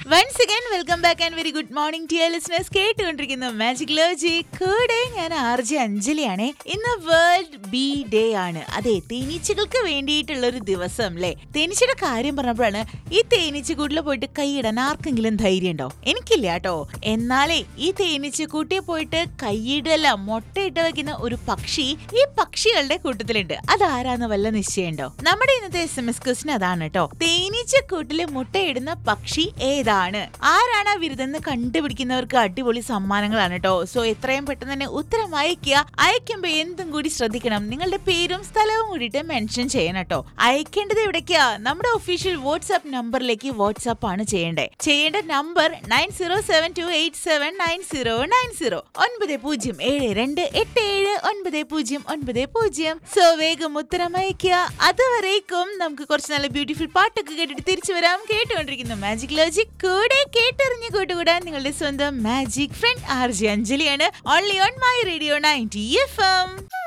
once again welcome back and very good morning dear listeners കേട്ടുകൊണ്ടിരിക്കുന്നു magic ലോജി കൂടെ ഞാൻ ആർ ജെ അഞ്ജലിയാണ് ഇന്ന് വേൾഡ് ബി ഡേ ആണ് അതെ തേനീച്ചകൾക്ക് വേണ്ടിയിട്ടുള്ള ഒരു ദിവസം അല്ലേ തേനീച്ചയുടെ കാര്യം പറഞ്ഞപ്പോഴാണ് ഈ തേനീച്ചക്കൂട്ടിൽ പോയിട്ട് കൈയിടാൻ ആർക്കെങ്കിലും ധൈര്യം ഉണ്ടോ എനിക്കില്ല കേട്ടോ എന്നാലേ ഈ തേനീച്ചക്കൂട്ടിൽ പോയിട്ട് കൈയിടല മുട്ടയിട്ട് വെക്കുന്ന ഒരു പക്ഷി ഈ പക്ഷികളുടെ കൂട്ടത്തിലുണ്ട് അതാരാന്ന് വല്ല നിശ്ചയമുണ്ടോ നമ്മുടെ ഇന്നത്തെ എസ് എം എസ് ക്വസ്റ്റിന് അതാണ് കേട്ടോ തേനീച്ചക്കൂട്ടില് മുട്ടയിടുന്ന പക്ഷി ഏതാണ് ആരാണ് ആ വിരുദെന്ന് കണ്ടുപിടിക്കുന്നവർക്ക് അടിപൊളി സമ്മാനങ്ങളാണ് കേട്ടോ സോ എത്രയും പെട്ടെന്ന് തന്നെ ഉത്തരം അയക്കുക അയക്കുമ്പോ എന്തും കൂടി ശ്രദ്ധിക്കണം നിങ്ങളുടെ പേരും സ്ഥലവും കൂടിയിട്ട് മെൻഷൻ ചെയ്യണം കേട്ടോ അയക്കേണ്ടത് എവിടേക്കാ നമ്മുടെ ഒഫീഷ്യൽ വാട്സ്ആപ്പ് നമ്പറിലേക്ക് വാട്സ്ആപ്പ് ആണ് ചെയ്യേണ്ടത് ചെയ്യേണ്ട number nine zero seven two eight seven nine zero nine zero ഒൻപത് പൂജ്യം ഏഴ് രണ്ട് എട്ട് ഏഴ് ഒൻപത് പൂജ്യം ഒൻപത് പൂജ്യം സോ വേഗം ഉത്തരം അയക്കുക അതുവരേക്കും നമുക്ക് കുറച്ച് നല്ല ബ്യൂട്ടിഫുൾ പാട്ടൊക്കെ കേട്ടിട്ട് തിരിച്ചു വരാം കേട്ടുകൊണ്ടിരിക്കുന്നു മാജിക് ലോജിക് കൂടെ കേട്ടറിഞ്ഞ് കൂട്ടുകൂടാൻ നിങ്ങളുടെ സ്വന്തം മാജിക് ഫ്രണ്ട് ആർ ജി അഞ്ജലിയാണ് only on my radio ninety F M